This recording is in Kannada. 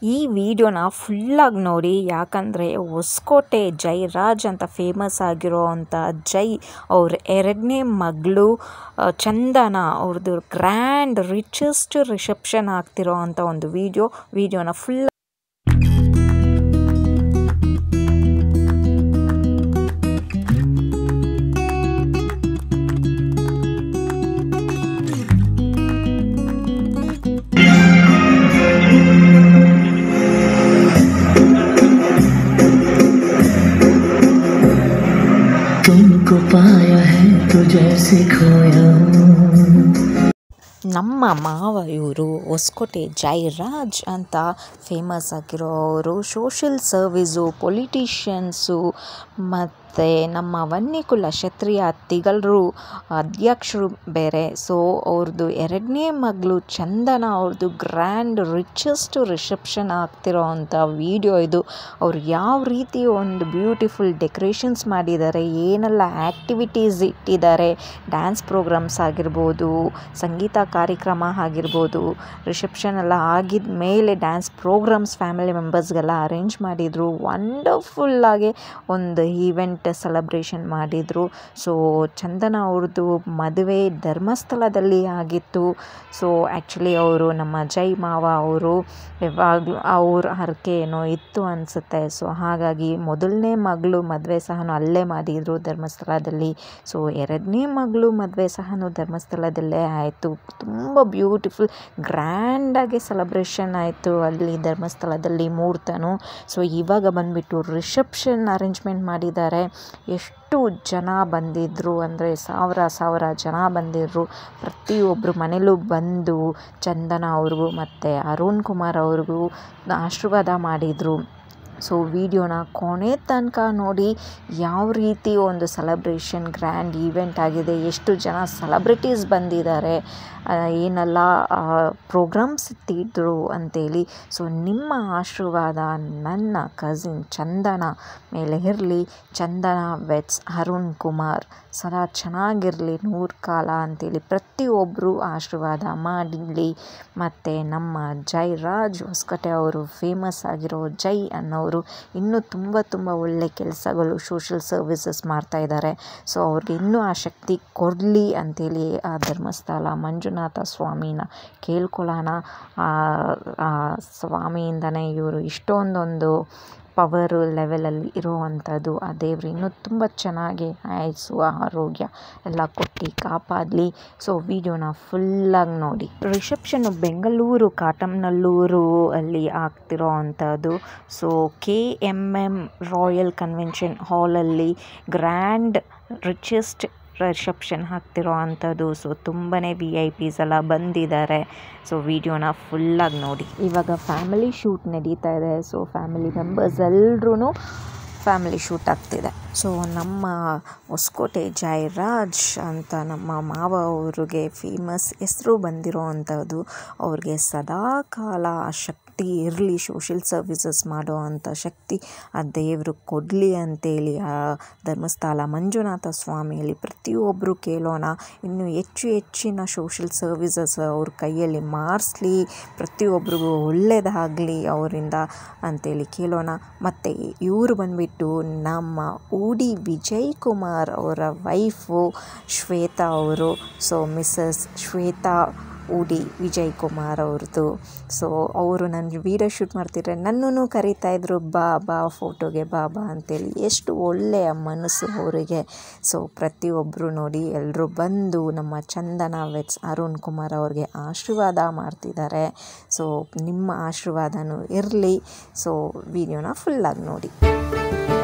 ಈ ವಿಡಿಯೋನ ಫುಲ್ಲಾಗಿ ನೋಡಿ ಯಾಕಂದರೆ ಹೊಸಕೋಟೆ ಜೈರಾಜ್ ಅಂತ ಫೇಮಸ್ ಆಗಿರೋ ಅಂಥ ಜೈ ಅವ್ರ ಎರಡನೇ ಮಗಳು ಆ, ಚಂದನ ಅವ್ರದ್ದು ಗ್ರ್ಯಾಂಡ್ ರಿಚೆಸ್ಟ್ ರಿಸೆಪ್ಷನ್ ಆಗ್ತಿರೋ ಅಂಥ ಒಂದು ವಿಡಿಯೋ ವಿಡಿಯೋನ ಫುಲ್ तुमको पाया है तो जैसे खोया हूँ ನಮ್ಮ ಮಾವ ಇವರು ಹೊಸಕೋಟೆ ಜೈರಾಜ್ ಅಂತ ಫೇಮಸ್ ಆಗಿರೋ ಅವರು ಸೋಷಿಯಲ್ ಸರ್ವಿಸು ಪೊಲಿಟಿಷಿಯನ್ಸು ಮತ್ತು ನಮ್ಮ ವನ್ಯಕುಲ ಕ್ಷತ್ರಿಯ ತಿಗಳರು ಅಧ್ಯಕ್ಷರು ಬೇರೆ ಸೊ ಅವ್ರದ್ದು ಎರಡನೇ ಮಗಳು ಚಂದನ ಅವ್ರದ್ದು ಗ್ರ್ಯಾಂಡ್ ರಿಚೆಸ್ಟ್ ರಿಸೆಪ್ಷನ್ ಆಗ್ತಿರೋ ಅಂಥ ವಿಡಿಯೋ ಇದು ಅವ್ರು ಯಾವ ರೀತಿ ಒಂದು ಬ್ಯೂಟಿಫುಲ್ ಡೆಕೋರೇಷನ್ಸ್ ಮಾಡಿದ್ದಾರೆ ಏನೆಲ್ಲ ಆ್ಯಕ್ಟಿವಿಟೀಸ್ ಇಟ್ಟಿದ್ದಾರೆ ಡ್ಯಾನ್ಸ್ ಪ್ರೋಗ್ರಾಮ್ಸ್ ಆಗಿರ್ಬೋದು ಸಂಗೀತ ಕಾರ್ಯಕ್ರಮ ಆಗಿರ್ಬೋದು ರಿಸೆಪ್ಷನ್ ಎಲ್ಲ ಆಗಿದ ಮೇಲೆ ಡ್ಯಾನ್ಸ್ ಪ್ರೋಗ್ರಾಮ್ಸ್ ಫ್ಯಾಮಿಲಿ ಮೆಂಬರ್ಸ್ಗೆಲ್ಲ ಅರೇಂಜ್ ಮಾಡಿದರು ವಂಡರ್ಫುಲ್ಲಾಗಿ ಒಂದು ಈವೆಂಟ್ ಸೆಲೆಬ್ರೇಷನ್ ಮಾಡಿದರು ಸೊ ಚಂದನ ಅವ್ರದ್ದು ಮದುವೆ ಧರ್ಮಸ್ಥಳದಲ್ಲಿ ಆಗಿತ್ತು ಸೊ ಆ್ಯಕ್ಚುಲಿ ಅವರು ನಮ್ಮ ಜೈ ಮಾವ ಅವರು ಯಾವಾಗಲೂ ಅವ್ರ ಹರಕೆ ಏನೋ ಇತ್ತು ಅನಿಸುತ್ತೆ ಸೊ ಹಾಗಾಗಿ ಮೊದಲನೇ ಮಗಳು ಮದುವೆ ಸಹ ಅಲ್ಲೇ ಮಾಡಿದರು ಧರ್ಮಸ್ಥಳದಲ್ಲಿ ಸೊ ಎರಡನೇ ಮಗಳು ಮದುವೆ ಸಹ ಧರ್ಮಸ್ಥಳದಲ್ಲೇ ಆಯಿತು ತುಂಬ ಬ್ಯೂಟಿಫುಲ್ ಗ್ರ್ಯಾಂಡಾಗಿ ಸೆಲೆಬ್ರೇಷನ್ ಆಯಿತು ಅಲ್ಲಿ ಧರ್ಮಸ್ಥಳದಲ್ಲಿ ಮುಹೂರ್ತನು ಸೊ ಇವಾಗ ಬಂದುಬಿಟ್ಟು ರಿಸೆಪ್ಷನ್ ಅರೇಂಜ್ಮೆಂಟ್ ಮಾಡಿದ್ದಾರೆ ಎಷ್ಟು ಜನ ಬಂದಿದ್ದರು ಅಂದರೆ ಸಾವಿರ ಸಾವಿರ ಜನ ಬಂದಿದ್ದರು ಪ್ರತಿಯೊಬ್ಬರು ಮನೇಲೂ ಬಂದು ಚಂದನ ಅವ್ರಿಗೂ ಮತ್ತು ಅರುಣ್ ಕುಮಾರ್ ಅವ್ರಿಗೂ ಆಶೀರ್ವಾದ ಮಾಡಿದರು ಸೊ ವಿಡಿಯೋನ ಕೊನೆ ತನಕ ನೋಡಿ ಯಾವ ರೀತಿ ಒಂದು ಸೆಲೆಬ್ರೇಷನ್ ಗ್ರ್ಯಾಂಡ್ ಈವೆಂಟ್ ಆಗಿದೆ ಎಷ್ಟು ಜನ ಸೆಲೆಬ್ರಿಟೀಸ್ ಬಂದಿದ್ದಾರೆ ಆ, ಏನೆಲ್ಲ ಪ್ರೋಗ್ರಾಮ್ಸ್ ಇಟ್ಟಿದ್ರು ಅಂತೇಳಿ ಸೊ ನಿಮ್ಮ ಆಶೀರ್ವಾದ ನನ್ನ ಕಸಿನ್ ಚಂದನ ಮೇಲೆ ಇರಲಿ ಚಂದನ ವೆಟ್ಸ್ ಅರುಣ್ ಕುಮಾರ್ ಸದಾ ಚೆನ್ನಾಗಿರಲಿ ನೂರು ಕಾಲ ಅಂತೇಳಿ ಪ್ರತಿಯೊಬ್ಬರು ಆಶೀರ್ವಾದ ಮಾಡಲಿ ಮತ್ತು ನಮ್ಮ ಜೈರಾಜ್ ಹೊಸಕೋಟೆ ಅವರು ಫೇಮಸ್ ಆಗಿರೋ ಜೈ ಅನ್ನೋರು ಇನ್ನೂ ತುಂಬ ತುಂಬ ಒಳ್ಳೆ ಕೆಲಸಗಳು ಸೋಷಿಯಲ್ ಸರ್ವಿಸಸ್ ಮಾಡ್ತಾ ಇದ್ದಾರೆ ಸೊ ಅವ್ರಿಗೆ ಇನ್ನೂ ಆ ಶಕ್ತಿ ಕೊಡಲಿ ಅಂತೇಳಿ ಆ ಧರ್ಮಸ್ಥಳ ಮಂಜುನಾಥ ಸ್ವಾಮಿನ ಕೇಳ್ಕೊಳ್ಳೋಣ ಆ ಆ ಸ್ವಾಮಿಯಿಂದನೇ ಇವರು ಇಷ್ಟೊಂದೊಂದು ಪವರು ಲೆವೆಲಲ್ಲಿ ಇರುವಂಥದ್ದು ಆ ದೇವರು ಇನ್ನೂ ತುಂಬ ಚೆನ್ನಾಗಿ ಆಯಸ್ಸು ಆರೋಗ್ಯ ಎಲ್ಲ ಕೊಟ್ಟು ಕಾಪಾಡಲಿ ಸೊ ವಿಡಿಯೋನ ಫುಲ್ಲಾಗಿ ನೋಡಿ ರಿಸೆಪ್ಷನ್ನು ಬೆಂಗಳೂರು ಕಾಟಮ್ನಲ್ಲೂರು ಅಲ್ಲಿ ಆಗ್ತಿರೋ ಅಂಥದ್ದು so K M M royal convention ಹಾಲಲ್ಲಿ ಗ್ರ್ಯಾಂಡ್ ರಿಚೆಸ್ಟ್ ರಿಸೆಪ್ಷನ್ ಹಾಕ್ತಿರೋ ಅಂಥದ್ದು ಸೊ ತುಂಬಾ ವಿ ಐ ಪಿಸ್ ಎಲ್ಲ ಬಂದಿದ್ದಾರೆ ಸೊ ವಿಡಿಯೋನ ಫುಲ್ಲಾಗಿ ನೋಡಿ ಇವಾಗ ಫ್ಯಾಮಿಲಿ ಶೂಟ್ ನಡೀತಾ ಇದೆ ಸೊ ಫ್ಯಾಮಿಲಿ ಮೆಂಬರ್ಸ್ ಎಲ್ರೂ ಫ್ಯಾಮಿಲಿ ಶೂಟ್ ಆಗ್ತಿದೆ ಸೊ ನಮ್ಮ ಹೊಸಕೋಟೆ ಜಯರಾಜ್ ಅಂತ ನಮ್ಮ ಮಾವ ಅವ್ರಿಗೆ ಫೇಮಸ್ ಹೆಸರು ಬಂದಿರೋ ಅಂಥದ್ದು ಅವ್ರಿಗೆ ಸದಾ ಕಾಲ ಆ ಶಕ್ತಿ ಇರಲಿ ಸೋಷಿಯಲ್ ಸರ್ವಿಸಸ್ ಮಾಡೋ ಅಂಥ ಶಕ್ತಿ ಆ ದೇವರು ಕೊಡಲಿ ಅಂತೇಳಿ ಆ ಧರ್ಮಸ್ಥಳ ಮಂಜುನಾಥ ಸ್ವಾಮಿಯಲ್ಲಿ ಪ್ರತಿಯೊಬ್ಬರು ಕೇಳೋಣ ಇನ್ನು ಹೆಚ್ಚು ಹೆಚ್ಚಿನ ಸೋಷಿಯಲ್ ಸರ್ವಿಸಸ್ ಅವ್ರ ಕೈಯಲ್ಲಿ ಮಾಡಿಸ್ಲಿ ಪ್ರತಿಯೊಬ್ಬರಿಗೂ ಒಳ್ಳೆಯದಾಗಲಿ ಅವರಿಂದ ಅಂತೇಳಿ ಕೇಳೋಣ ಮತ್ತು ಇವರು ಬಂದುಬಿಟ್ಟು ನಮ್ಮ ಊಡಿ ವಿಜಯ್ ಕುಮಾರ್ ಅವರ ವೈಫು ಶ್ವೇತಾ ಅವರು ಸೊ ಮಿಸ್ಸಸ್ ಶ್ವೇತಾ ಊಡಿ ವಿಜಯ್ ಕುಮಾರ್ ಅವ್ರದ್ದು ಸೊ ಅವರು ನನ್ನ ವೀಡಿಯೋ ಶೂಟ್ ಮಾಡ್ತಿದ್ರೆ ನನ್ನೂ ಕರೀತಾ ಇದ್ರು ಬಾ ಬಾ ಫೋಟೋಗೆ ಬಾ ಬಾ ಅಂತೇಳಿ ಎಷ್ಟು ಒಳ್ಳೆಯ ಮನಸ್ಸು ಅವರಿಗೆ ಸೊ ಪ್ರತಿಯೊಬ್ಬರು ನೋಡಿ ಎಲ್ಲರೂ ಬಂದು ನಮ್ಮ ಚಂದನ ವೆಟ್ಸ್ ಅರುಣ್ ಕುಮಾರ್ ಅವ್ರಿಗೆ ಆಶೀರ್ವಾದ ಮಾಡ್ತಿದ್ದಾರೆ ಸೊ ನಿಮ್ಮ ಆಶೀರ್ವಾದನೂ ಇರಲಿ ಸೊ ವಿಡಿಯೋನ ಫುಲ್ಲಾಗಿ ನೋಡಿ